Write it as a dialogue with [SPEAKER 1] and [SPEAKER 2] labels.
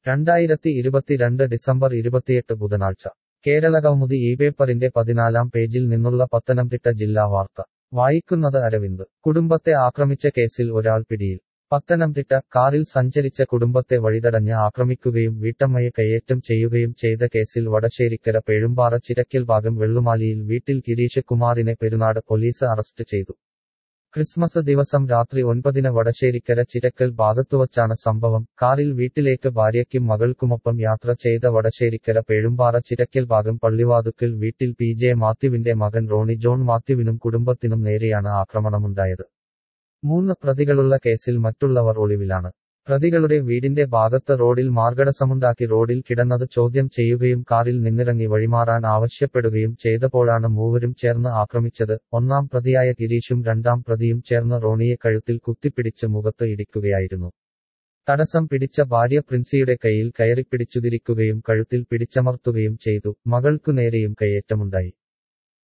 [SPEAKER 1] രണ്ടായിരത്തി ഇരുപത്തിരണ്ട് ഡിസംബർ ഇരുപത്തിയെട്ട് ബുധനാഴ്ച കേരളകൗമുദി ഈ പേപ്പറിന്റെ പതിനാലാം പേജിൽ നിന്നുള്ള പത്തനംതിട്ട ജില്ലാ വാർത്ത വായിക്കുന്നത് അരവിന്ദ് കുടുംബത്തെ ആക്രമിച്ച കേസിൽ ഒരാൾ പിടിയിൽ പത്തനംതിട്ട കാറിൽ സഞ്ചരിച്ച കുടുംബത്തെ വഴിതടഞ്ഞ് ആക്രമിക്കുകയും വീട്ടമ്മയെ കയ്യേറ്റം ചെയ്യുകയും ചെയ്ത കേസിൽ വടശ്ശേരിക്കര പേഴുമ്പാറ ചിരക്കൽ ഭാഗം വെള്ളുമാലിയിൽ വീട്ടിൽ ഗിരീഷ് കുമാറിനെ പെരുന്നാട് പോലീസ് അറസ്റ്റ് ചെയ്തു ക്രിസ്മസ് ദിവസം രാത്രി ഒൻപതിന് വടശ്ശേരിക്കര ചിരക്കൽ ഭാഗത്തുവച്ചാണ് സംഭവം കാറിൽ വീട്ടിലേക്ക് ഭാര്യയ്ക്കും മകൾക്കുമൊപ്പം യാത്ര ചെയ്ത വടശ്ശേരിക്കര പേഴുമ്പാറ ചിരക്കൽ ഭാഗം പള്ളിവാതുക്കൽ വീട്ടിൽ പി ജെ മാത്യുവിന്റെ മകൻ റോണി ജോൺ മാത്യുവിനും കുടുംബത്തിനും നേരെയാണ് ആക്രമണമുണ്ടായത് മൂന്ന് പ്രതികളുള്ള കേസിൽ മറ്റുള്ളവർ ഒളിവിലാണ് പ്രതികളുടെ വീടിന്റെ ഭാഗത്ത് റോഡിൽ മാർഗടസമുണ്ടാക്കി റോഡിൽ കിടന്നത് ചോദ്യം ചെയ്യുകയും കാറിൽ നിന്നിറങ്ങി വഴിമാറാൻ ആവശ്യപ്പെടുകയും ചെയ്തപ്പോഴാണ് മൂവരും ചേർന്ന് ആക്രമിച്ചത് ഒന്നാം പ്രതിയായ ഗിരീഷും രണ്ടാം പ്രതിയും ചേർന്ന് റോണിയെ കഴുത്തിൽ കുത്തിപ്പിടിച്ച് മുഖത്ത് ഇടിക്കുകയായിരുന്നു തടസ്സം പിടിച്ച ഭാര്യ പ്രിൻസിയുടെ കയ്യിൽ കയറിപ്പിടിച്ചുതിരിക്കുകയും കഴുത്തിൽ പിടിച്ചമർത്തുകയും ചെയ്തു മകൾക്കു നേരെയും കയ്യേറ്റമുണ്ടായി